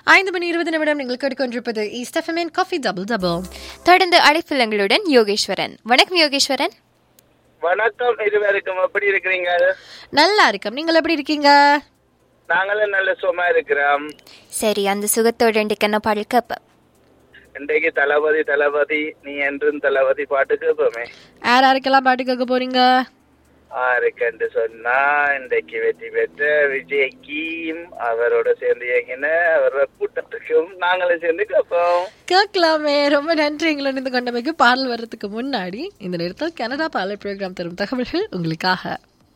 ஐந்து மணி இருபது நிமிடம் நீங்கள் கேட்டுக்கொண்டிருப்பது ஈஸ்டஃபமின் காஃபி டபுள் டபுள் தொடர்ந்து அழைப்பில்லங்களுடன் யோகேஸ்வரன் வணக்கம் யோகேஸ்வரன் வணக்கம் இருவருக்கும் எப்படி இருக்கிறீங்க நல்லா இருக்கும் நீங்கள் எப்படி இருக்கீங்க நாங்களும் நல்ல சும்மா இருக்கிறோம் சரி அந்த சுகத்தோடு இன்றைக்கு என்ன பாடல் கேப்ப இன்றைக்கு தளபதி தளபதி நீ என்றும் தளபதி பாட்டு கேட்போமே யார் யாருக்கெல்லாம் பாட்டு கேட்க போறீங்க ஆருக்கென்று சொன்னா இன்றைக்கு வெற்றி பெற்ற விஜய்க்கும் அவரோட சேர்ந்து இயங்கின அவரோட கூட்டத்துக்கும் நாங்களும் சேர்ந்து கேட்போம் கேட்கலாமே ரொம்ப நன்றி எங்களை இணைந்து கொண்டமைக்கு பாடல் வர்றதுக்கு முன்னாடி இந்த நேரத்தில் கனடா பாடல் ப்ரோக்ராம் தரும் தகவல்கள் உங்களுக்காக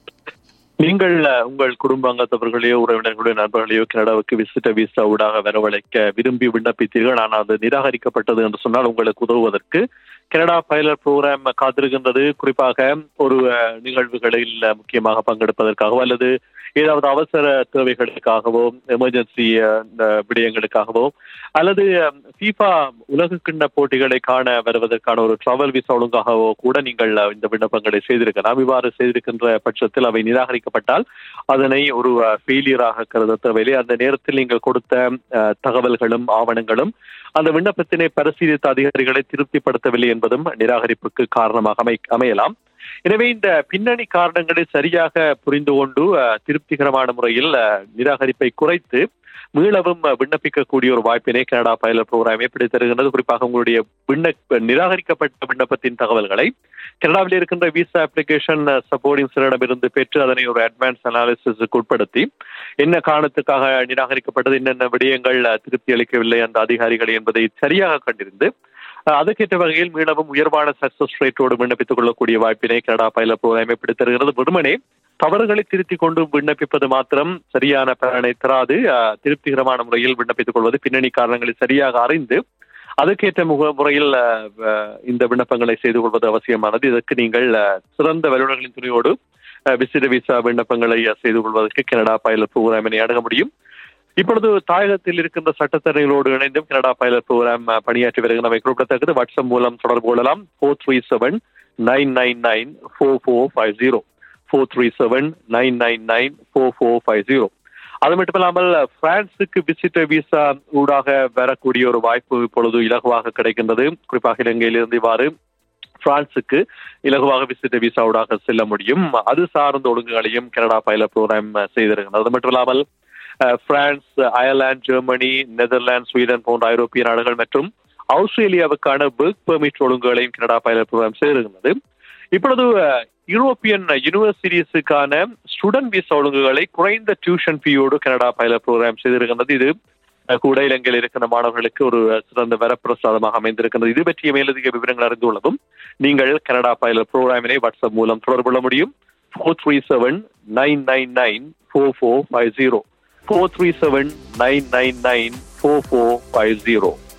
நீங்கள் அஹ், உங்கள் குடும்ப அங்கத்தவர்களையோ உறவினர்களையோ நண்பர்களையோ கனடாவுக்கு விசிட்ட விசா ஊடாக வரவழைக்க விரும்பி விண்ணப்பித்தீர்கள் ஆனால் அது நிராகரிக்கப்பட்டது என்று சொன்னால் உங்களுக்கு உதவுவதற்கு கனடா பைலட் ப்ரோக்ராம் காத்திருக்கின்றது குறிப்பாக ஒரு அஹ், நிகழ்வுகளில் அஹ், முக்கியமாக பங்கெடுப்பதற்காகவோ அல்லது ஏதாவது அவசர தேவைகளுக்காகவோ எமர்ஜென்சி விடயங்களுக்காகவோ அல்லது ஃபீஃபா உலக கிண்ண போட்டிகளை காண வருவதற்கான ஒரு டிராவல் விசா ஒழுங்காகவோ கூட நீங்கள் அஹ், இந்த விண்ணப்பங்களை செய்திருக்கலாம் இவ்வாறு செய்திருக்கின்ற பட்சத்தில் அவை நிராகரிக்கப்பட்டால் அதனை ஒரு ஃபெயிலியராக கருத தேவையில்லை அந்த நேரத்தில் நீங்கள் கொடுத்த அஹ், தகவல்களும் ஆவணங்களும் அந்த விண்ணப்பத்தினை பரிசீலித்த அதிகாரிகளை திருப்திப்படுத்தவில்லை என்பதும் நிராகரிப்புக்கு காரணமாக அமை அமையலாம் எனவே இந்த பின்னணி காரணங்களை சரியாக புரிந்து கொண்டு அஹ், திருப்திகரமான முறையில் அஹ், நிராகரிப்பை குறைத்து மீளவும் அஹ், விண்ணப்பிக்கக்கூடிய ஒரு வாய்ப்பினை கனடா பைலட் ப்ரோக்ராம் ஏற்படுத்தி தருகின்றது குறிப்பாக உங்களுடைய விண்ணப்ப நிராகரிக்கப்பட்ட விண்ணப்பத்தின் தகவல்களை கனடாவில் இருக்கின்ற விசா அப்ளிகேஷன் சப்போர்டிங் சிலரிடமிருந்து பெற்று அதனை ஒரு அட்வான்ஸ் அனாலிசிஸுக்கு உட்படுத்தி என்ன காரணத்துக்காக நிராகரிக்கப்பட்டது என்னென்ன விடயங்கள் அஹ், திருப்தி அளிக்கவில்லை அந்த அதிகாரிகள் என்பதை சரியாக கண்டிருந்து அஹ், அதற்கேற்ற வகையில் மீளவும் உயர்வான சக்சஸ் ரேட்டோடு விண்ணப்பித்துக் கொள்ளக்கூடிய வாய்ப்பினை கனடா பைலட் ப்ரோக்ராம் ஏற்படுத்தி தருகிறது வெறுமனே தவறுகளை திருத்திக் கொண்டு விண்ணப்பிப்பது மாத்திரம் சரியான பலனை தராது அஹ், திருப்திகரமான முறையில் விண்ணப்பித்துக் கொள்வது பின்னணி காரணங்களை சரியாக அறிந்து அதுக்கேற்ற முக முறையில் அஹ், அஹ், இந்த விண்ணப்பங்களை செய்து கொள்வது அவசியமானது இதற்கு நீங்கள் அஹ், சிறந்த வல்லுநர்களின் துணையோடு அஹ், விசிட விசா விண்ணப்பங்களை அஹ், செய்து கொள்வதற்கு கனடா பைலட் ப்ரோக்ராமினை அணுக முடியும் இப்பொழுது தாயகத்தில் இருக்கின்ற சட்டத்தரணிகளோடு இணைந்தும் கனடா பைலட் ப்ரோக்ராம் அஹ், பணியாற்றி வருகின்றமை குறிப்பிடத்தக்கது வாட்ஸ்அப் மூலம் தொடர்பு கொள்ளலாம் four three seven nine nine nine four four five zero four three seven nine nine nine four four five zero அது மட்டும் இல்லாமல் பிரான்சுக்கு விசிட்டர் விசா ஊடாக வரக்கூடிய ஒரு வாய்ப்பு இப்பொழுது இலகுவாக கிடைக்கின்றது குறிப்பாக இலங்கையிலிருந்து இவ்வாறு பிரான்சுக்கு இலகுவாக விசிட்டர் விசா ஊடாக செல்ல முடியும் அது சார்ந்த ஒழுங்குகளையும் கனடா பைலட் ப்ரோக்ராம் செய்திருக்கிறது அது மட்டும் இல்லாமல் அஹ், France Ireland Germany Netherlands Sweden போன்ற ஐரோப்பிய நாடுகள் மற்றும் ஆஸ்திரேலியாவுக்கான ஒர்க் பெர்மிட் ஒழுங்குகளையும் கனடா பைலட் ப்ரோக்ராம் செய்திருக்கிறது இப்பொழுது அஹ், யூரோப்பியன் யூனிவர்சிட்டிஸுக்கான ஸ்டூடெண்ட் விசா ஒழுங்குகளை குறைந்த டியூஷன் ஃபீயோடு கனடா பைலட் ப்ரோக்ராம் செய்திருக்கின்றது இது அஹ், கூட இலங்கையில் இருக்கிற மாணவர்களுக்கு ஒரு சிறந்த வரப்பிரசாதமாக அமைந்திருக்கின்றது இது பற்றிய மேலதிக விவரங்கள் அறிந்து கொள்ளவும் நீங்கள் கனடா பைலட் ப்ரோக்ராமினை வாட்ஸ்அப் மூலம் தொடர்பு கொள்ள முடியும் four three seven nine nine nine four four five zero four three seven nine nine nine four four five zero